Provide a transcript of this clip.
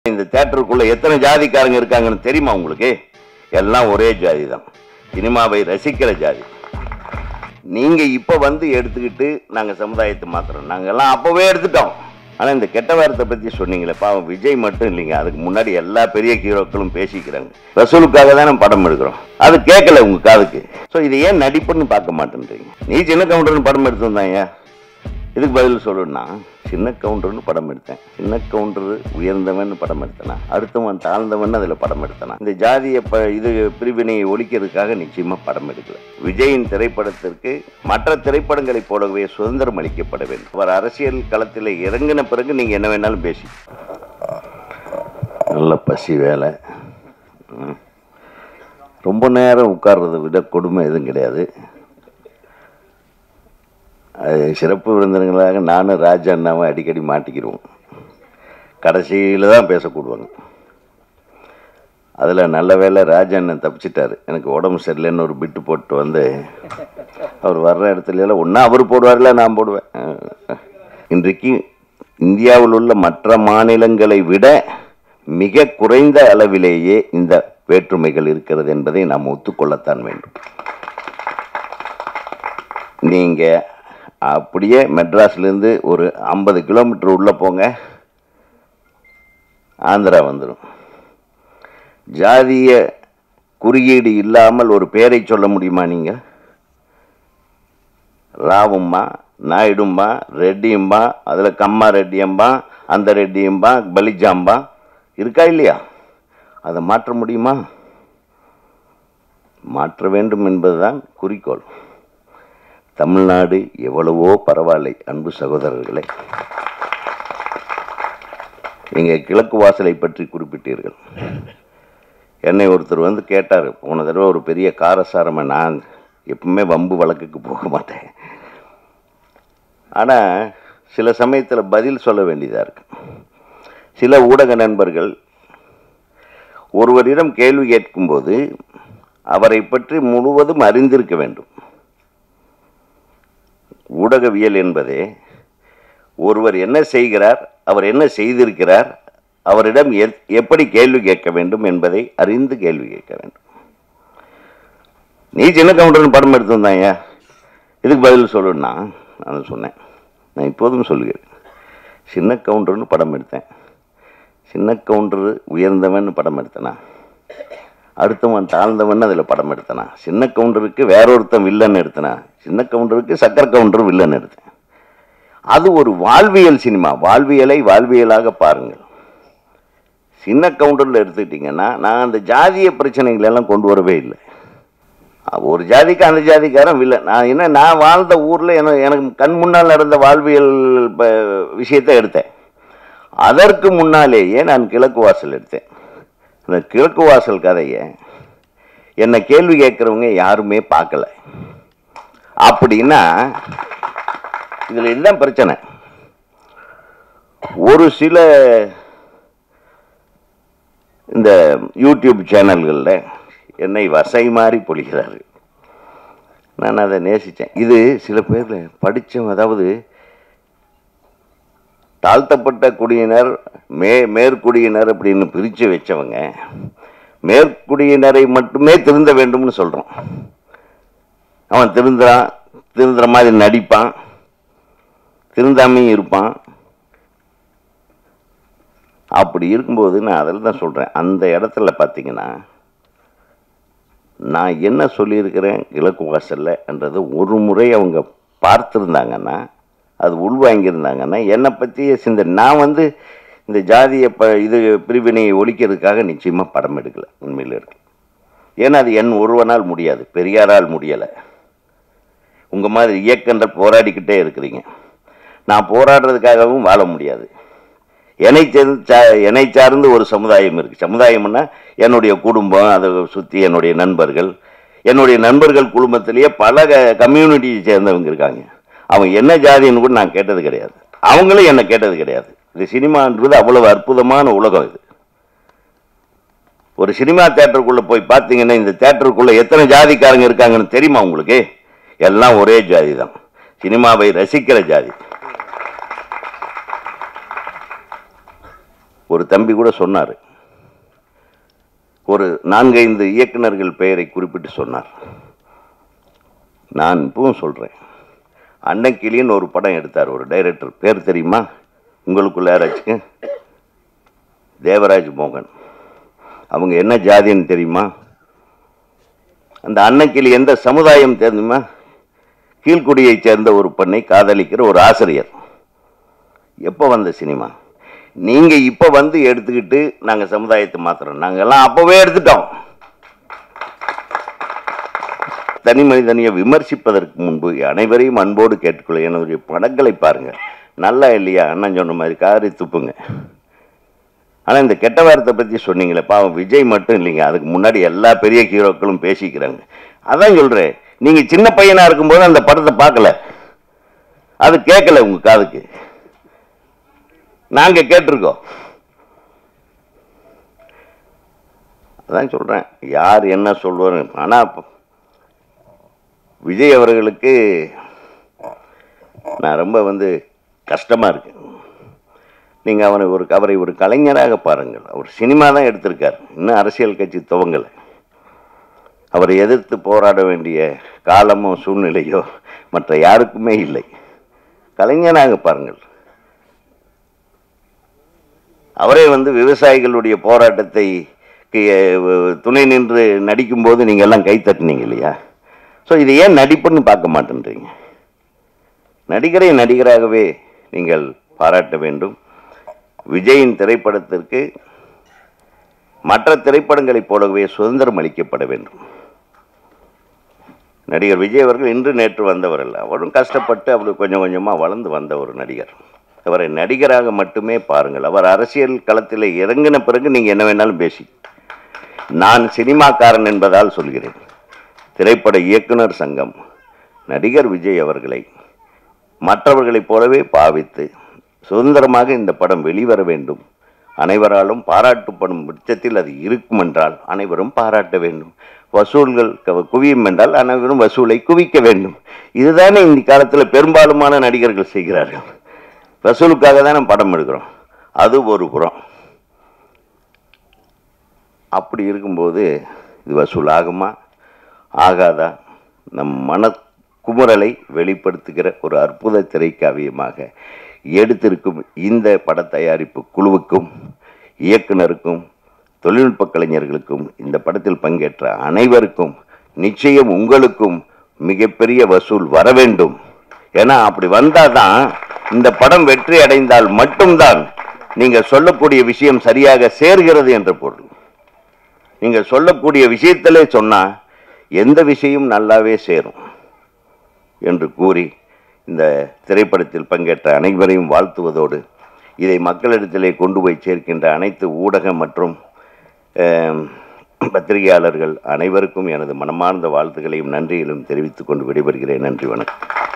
இந்த தேட்டருக்குள்ள எத்தனை ஜாதிக்காரங்க இருக்காங்கன்னு தெரியுமா உங்களுக்கு எல்லாம் ஒரே ஜாதி தான் சினிமாவை ரசிக்கிற ஜாதி நீங்க இப்ப வந்து எடுத்துக்கிட்டு நாங்க சமுதாயத்தை மாத்துறோம் நாங்க எல்லாம் அப்பவே எடுத்துட்டோம் ஆனா இந்த கெட்ட வார்த்தை பத்தி சொன்னீங்களே பாவம் விஜய் மட்டும் இல்லைங்க அதுக்கு முன்னாடி எல்லா பெரிய ஹீரோக்களும் பேசிக்கிறாங்க ரசூலுக்காக தானே படம் எடுக்கிறோம் அது கேட்கல உங்க காதுக்கு சோ இது ஏன் நடிப்புன்னு பார்க்க மாட்டேன்றீங்க நீ சின்ன கவுண்டர்னு படம் எடுத்திருந்தாங்க இதுக்கு பதில் சொல்லணும்னா சின்ன கவுண்டர்னு படம் எடுத்தேன் சின்ன கவுண்டர் உயர்ந்தவன் படம் எடுத்தனா அடுத்தவன் தாழ்ந்தவன் அதுல படம் எடுத்தனா இந்த ஜாதிய ப இது பிரிவினையை ஒழிக்கிறதுக்காக நிச்சயமா படம் எடுக்கல விஜயின் திரைப்படத்திற்கு மற்ற திரைப்படங்களைப் போலவே சுதந்திரம் அளிக்கப்பட வேண்டும் அவர் அரசியல் களத்தில் இறங்கின பிறகு நீங்க என்ன வேணாலும் பேசி நல்ல பசி வேலை ம். ரொம்ப நேரம் உட்கார்றதை விட கொடுமை எதுவும் கிடையாது அது சிறப்பு விருந்தினர்களாக நானும் ராஜா அண்ணாவும் அடிக்கடி மாட்டிக்கிடுவோம் கடைசியில் தான் பேசக்கூடுவாங்க அதில் நல்ல வேளை ராஜா அண்ணன் தப்பிச்சிட்டாரு எனக்கு உடம்பு சரியில்லைன்னு ஒரு பிட்டு போட்டு வந்து அவர் வர்ற இடத்துல எல்லாம் ஒன்றா அவர் போடுவார்ல நான் போடுவேன் இன்றைக்கு இந்தியாவில் உள்ள மற்ற மாநிலங்களை விட மிக குறைந்த அளவிலேயே இந்த வேற்றுமைகள் இருக்கிறது என்பதை நாம் ஒத்துக்கொள்ளத்தான் வேண்டும் நீங்க அப்படியே மெட்ராஸ்லேருந்து ஒரு ஐம்பது கிலோமீட்டர் உள்ளே போங்க ஆந்திரா வந்துடும் ஜாதிய குறியீடு இல்லாமல் ஒரு பேரை சொல்ல முடியுமா நீங்க ராவும்மா நாயுடும்பா ரெட்டியும்பா அதில் கம்மா ரெட்டியம்பா அந்த ரெட்டியம்பா பலிஜாம்பா இருக்கா இல்லையா அதை மாற்ற முடியுமா மாற்ற வேண்டும் என்பதுதான் குறிக்கோள் தமிழ்நாடு எவ்வளவோ பரவாயில்லை அன்பு சகோதரர்களே நீங்க கிழக்கு வாசலை பற்றி குறிப்பிட்டீர்கள் என்னை ஒருத்தர் வந்து கேட்டார் போன தடவை ஒரு பெரிய காரசாரமை நான் எப்பவுமே வம்பு வழக்குக்கு போக மாட்டேன் ஆனால் சில சமயத்தில் பதில் சொல்ல வேண்டியதாக இருக்கு சில ஊடக நண்பர்கள் ஒருவரிடம் கேள்வி கேட்கும்போது அவரை பற்றி முழுவதும் அறிந்திருக்க வேண்டும் ஊடகவியல் என்பதே ஒருவர் என்ன செய்கிறார் அவர் என்ன செய்திருக்கிறார் அவரிடம் எத்- எப்படி கேள்வி கேட்க வேண்டும் என்பதை அறிந்து கேள்வி கேட்க வேண்டும் நீ சின்ன கவுண்டர்னு படம் எடுத்திருந்தாங்க இதுக்கு பதில் சொல்லணும்னா நான் சொன்னேன் நான் இப்போதும் சொல்லுகிறேன் சின்ன கவுண்டர்னு படம் எடுத்தேன் சின்ன கவுண்டர் உயர்ந்தவன் படம் எடுத்தனா அடுத்தவன் தாழ்ந்தவன் அதில் படம் எடுத்தனா சின்ன கவுண்டருக்கு வேறொருத்தன் வில்லன் எடுத்தனா சின்ன கவுண்டருக்கு சக்கர கவுண்டர் வில்லன் எடுத்தேன் அது ஒரு வாழ்வியல் சினிமா வாழ்வியலை வாழ்வியலாக பாருங்கள் சின்ன கவுண்டரில் எடுத்துக்கிட்டிங்கன்னா நான் அந்த ஜாதிய பிரச்சனைகள் எல்லாம் கொண்டு வரவே இல்லை ஒரு ஜாதிக்கு அந்த ஜாதிக்காரன் வில்லன் நான் என்ன நான் வாழ்ந்த ஊரில் என எனக்கு கண் முன்னால் நடந்த வாழ்வியல் ப- விஷயத்தை எடுத்தேன் அதற்கு முன்னாலேயே நான் கிழக்கு வாசல் எடுத்தேன் அந்த கிழக்கு வாசல் கதையை என்னை கேள்வி கேட்குறவங்க யாருமே பார்க்கல அப்படின்னா இதில் இதுதான் பிரச்சனை ஒரு சில இந்த யூடியூப் சேனல்களில் என்னை வசை மாறி பொழிகிறாரு நான் அதை நேசித்தேன் இது சில பேர் படித்தவங்க அதாவது தாழ்த்தப்பட்ட குடியினர் மே மேற்குடியினர் அப்படின்னு பிரித்து வச்சவங்க மேற்குடியினரை மட்டுமே திருந்த வேண்டும்னு சொல்கிறோம் அவன் திருந்துறான் திருந்துற மாதிரி நடிப்பான் திருந்தாமையும் இருப்பான் அப்படி இருக்கும்போது நான் அதில் தான் சொல்கிறேன் அந்த இடத்துல பார்த்தீங்கன்னா நான் என்ன சொல்லியிருக்கிறேன் கிழக்கு வாசல்ல என்றது ஒரு முறை அவங்க பார்த்துருந்தாங்கன்னா அது உள்வாங்கியிருந்தாங்கன்னா என்னை பற்றிய சிந்த நான் வந்து இந்த ஜாதிய ப இது பிரிவினையை ஒழிக்கிறதுக்காக நிச்சயமாக படம் எடுக்கல உண்மையில் இருக்கு ஏன்னா அது என் ஒருவனால் முடியாது பெரியாரால் முடியலை உங்கள் மாதிரி இயக்கங்கள் போராடிக்கிட்டே இருக்கிறீங்க நான் போராடுறதுக்காகவும் வாழ முடியாது என்னை சேர்ந்து சா- என்னை சார்ந்து ஒரு சமுதாயம் இருக்குது சமுதாயம்னா என்னுடைய குடும்பம் அதை சுற்றி என்னுடைய நண்பர்கள் என்னுடைய நண்பர்கள் குடும்பத்திலேயே பல கம்யூனிட்டியை சேர்ந்தவங்க இருக்காங்க அவங்க என்ன ஜாதின்னு கூட நான் கேட்டது கிடையாது அவங்களும் என்னை கேட்டது கிடையாது இது சினிமான்றது அவ்வளவு அற்புதமான உலகம் இது ஒரு சினிமா தேட்டருக்குள்ள போய் பார்த்தீங்கன்னா இந்த தேட்டருக்குள்ள எத்தனை ஜாதிக்காரங்க இருக்காங்கன்னு தெரியுமா உங்களுக்கு எல்லாம் ஒரே ஜாதி தான் சினிமாவை ரசிக்கிற ஜாதி ஒரு தம்பி கூட சொன்னார் ஒரு நான்கைந்து இயக்குனர்கள் பெயரை குறிப்பிட்டு சொன்னார் நான் இப்பவும் சொல்கிறேன் அன்னைக்கிளின்னு ஒரு படம் எடுத்தார் ஒரு டைரக்டர் பேர் தெரியுமா உங்களுக்குள்ள யாராச்சுக்கு தேவராஜ் மோகன் அவங்க என்ன ஜாதின்னு தெரியுமா அந்த அன்னைக்கிளி எந்த சமுதாயம் தெரியுமா கீழ்குடியைச் சேர்ந்த ஒரு பெண்ணை காதலிக்கிற ஒரு ஆசிரியர் எப்போ வந்த சினிமா நீங்க இப்ப வந்து எடுத்துக்கிட்டு நாங்க சமுதாயத்தை மாத்துறோம் நாங்க எல்லாம் அப்பவே எடுத்துட்டோம் தனி மனிதனையை விமர்சிப்பதற்கு முன்பு அனைவரையும் அன்போடு கேட்டுக்கொள்ள என்னுடைய படங்களை பாருங்க நல்லா இல்லையா அண்ணன் சொன்ன மாதிரி காரி துப்புங்க ஆனா இந்த கெட்ட வார்த்தை பத்தி சொன்னீங்களே பாவம் விஜய் மட்டும் இல்லைங்க அதுக்கு முன்னாடி எல்லா பெரிய ஹீரோக்களும் பேசிக்கிறாங்க அதான் சொல்றேன் நீங்க சின்ன பையனா இருக்கும்போது அந்த படத்தை பார்க்கல அது கேட்கல உங்க காதுக்கு நாங்க கேட்டிருக்கோம் அதான் சொல்றேன் யார் என்ன சொல்வார் ஆனா இப்ப விஜய் அவர்களுக்கு நான் ரொம்ப வந்து கஷ்டமா இருக்கு நீங்க அவனை ஒரு அவரை ஒரு கலைஞராக பாருங்கள் அவர் சினிமா தான் எடுத்திருக்கார் இன்னும் அரசியல் கட்சி துவங்கலை அவரை எதிர்த்து போராட வேண்டிய காலமோ சூழ்நிலையோ மற்ற யாருக்குமே இல்லை கலைஞனாக பாருங்கள் அவரே வந்து விவசாயிகளுடைய போராட்டத்தை கு- அஹ் துணை நின்று நடிக்கும்போது நீங்கள் எல்லாம் கை தட்டுனீங்க இல்லையா ஸோ இதை ஏன் நடிப்புன்னு பார்க்க மாட்டேன்றீங்க நடிகரை நடிகராகவே நீங்கள் பாராட்ட வேண்டும் விஜயின் திரைப்படத்திற்கு மற்ற திரைப்படங்களைப் போலவே சுதந்திரம் அளிக்கப்பட வேண்டும் நடிகர் விஜய் அவர்கள் இன்று நேற்று வந்தவர் அல்ல அவரும் கஷ்டப்பட்டு அப்படி கொஞ்சம் கொஞ்சமாக வளர்ந்து வந்த ஒரு நடிகர் அவரை நடிகராக மட்டுமே பாருங்கள் அவர் அரசியல் களத்தில் இறங்கின பிறகு நீங்கள் என்ன வேணாலும் பேசி நான் சினிமாக்காரன் என்பதால் சொல்கிறேன் திரைப்பட இயக்குனர் சங்கம் நடிகர் விஜய் அவர்களை மற்றவர்களைப் போலவே பாவித்து சுதந்திரமாக இந்த படம் வெளிவர வேண்டும் அனைவராலும் பாராட்டப்படும் பட்சத்தில் அது இருக்கும் என்றால் அனைவரும் பாராட்ட வேண்டும் வசூல்கள் க- குவியும் என்றால் அனைவரும் வசூலை குவிக்க வேண்டும் இதுதானே இந்த காலத்தில் பெரும்பாலுமான நடிகர்கள் செய்கிறார்கள் வசூலுக்காக தானே படம் எடுக்கிறோம் அது ஒரு புறம் அப்படி இருக்கும்போது இது வசூல் ஆகுமா ஆகாதா நம் மன குமுறலை வெளிப்படுத்துகிற ஒரு அற்புத திரைக்காவியமாக எடுத்திருக்கும் இந்த பட தயாரிப்பு குழுவுக்கும் இயக்குனருக்கும் தொழில்நுட்ப கலைஞர்களுக்கும் இந்த படத்தில் பங்கேற்ற அனைவருக்கும் நிச்சயம் உங்களுக்கும் மிகப்பெரிய வசூல் வர வேண்டும் ஏன்னா அப்படி வந்தாதான் இந்த படம் வெற்றி அடைந்தால் மட்டும்தான் நீங்க சொல்லக்கூடிய விஷயம் சரியாக சேர்கிறது என்ற பொருள் நீங்க சொல்லக்கூடிய விஷயத்திலே சொன்னா எந்த விஷயம் நல்லாவே சேரும் என்று கூறி இந்த திரைப்படத்தில் பங்கேற்ற அனைவரையும் வாழ்த்துவதோடு இதை மக்களிடத்திலே கொண்டு போய் சேர்க்கின்ற அனைத்து ஊடக மற்றும் அஹ், பத்திரிகையாளர்கள் அனைவருக்கும் எனது மனமார்ந்த வாழ்த்துக்களையும் நன்றியிலும் தெரிவித்துக் கொண்டு விடைபெறுகிறேன் நன்றி வணக்கம்